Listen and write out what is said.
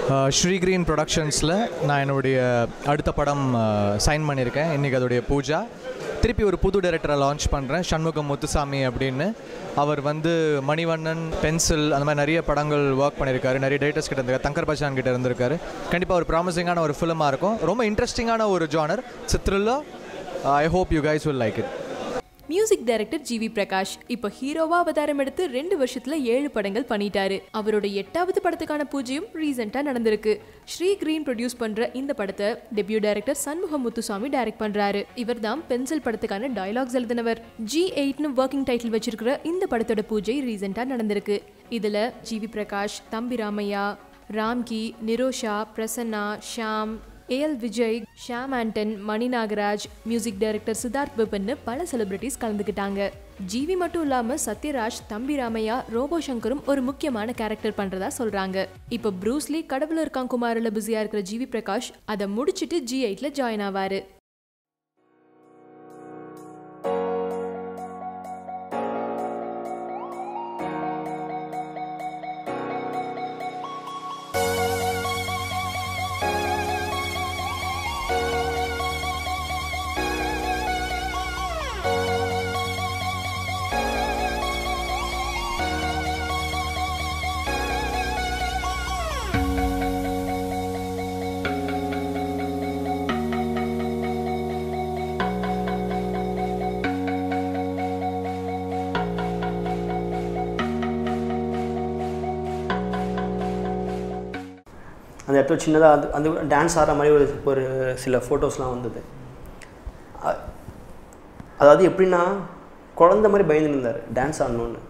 Sri green ப்ரொடக்ஷன்ஸில் நான் என்னுடைய அடுத்த படம் சைன் பண்ணியிருக்கேன் இன்றைக்கி அதோடைய பூஜா திருப்பி ஒரு புது டைரக்டரை லான்ச் பண்ணுறேன் சண்முகம் முத்துசாமி அப்படின்னு அவர் வந்து மணிவண்ணன் பென்சில் அந்த மாதிரி நிறைய படங்கள் ஒர்க் பண்ணியிருக்காரு நிறைய டைரக்டர்ஸ் கிட்ட இருந்திருக்காரு தங்கர் பச்சான் கிட்ட இருந்திருக்காரு கண்டிப்பாக ஒரு ப்ராமிசிங்கான ஒரு ஃபிலிமாக இருக்கும் ரொம்ப இன்ட்ரெஸ்டிங்கான ஒரு ஜானர் சித்ரில்லோ I hope you guys will like it music director GV Prakash இப்போ ஹீரோவா அவதாரம் எடுத்து ரெண்டு வருஷத்துல ஏழு படங்கள் பண்ணிட்டாரு அவரோட எட்டாவது படத்துக்கான பூஜையும் ரீசெண்டா நடந்திருக்கு ஸ்ரீ கிரீன் ப்ரொடியூஸ் பண்ற இந்த படத்தை debut director Shanmugam Muthusamy direct பண்றாரு இவர் தான் பென்சில் படத்துக்கான டயலாக்ஸ் எழுதினவர் ஜி எயிட்னு ஒர்க்கிங் டைட்டில் வச்சிருக்கிற இந்த படத்தோட பூஜை ரீசெண்டா நடந்திருக்கு இதுல ஜிவி பிரகாஷ் தம்பி ராமையா ராம்கி நிரோஷா பிரசன்னா ஷாம் ஏஎல் விஜய் ஷாம் ஆண்டன் மணி நாகராஜ் மியூசிக் டைரக்டர் சித்தார்த் பிபன்னு பல செலிபிரிட்டிஸ் கலந்துக்கிட்டாங்க ஜிவி மட்டும் இல்லாம சத்யராஜ் தம்பி ராமையா ரோபோ சங்கரும் ஒரு முக்கியமான கேரக்டர் பண்றதா சொல்றாங்க இப்போ ப்ரூஸ்லி கடவுள் இருக்கான் குமாரில் பிஸியா இருக்கிற ஜிவி பிரகாஷ் அதை முடிச்சிட்டு ஜி எயிட்ல ஜாயின் ஆவாரு அந்த இடத்துல சின்னதாக அது அந்த டான்ஸ் ஆடுற மாதிரி ஒரு ஒரு சில ஃபோட்டோஸ்லாம் வந்தது அ- அதாவது எப்படின்னா குழந்த மாதிரி பயந்து இருந்தார் டான்ஸ் ஆடணும்னு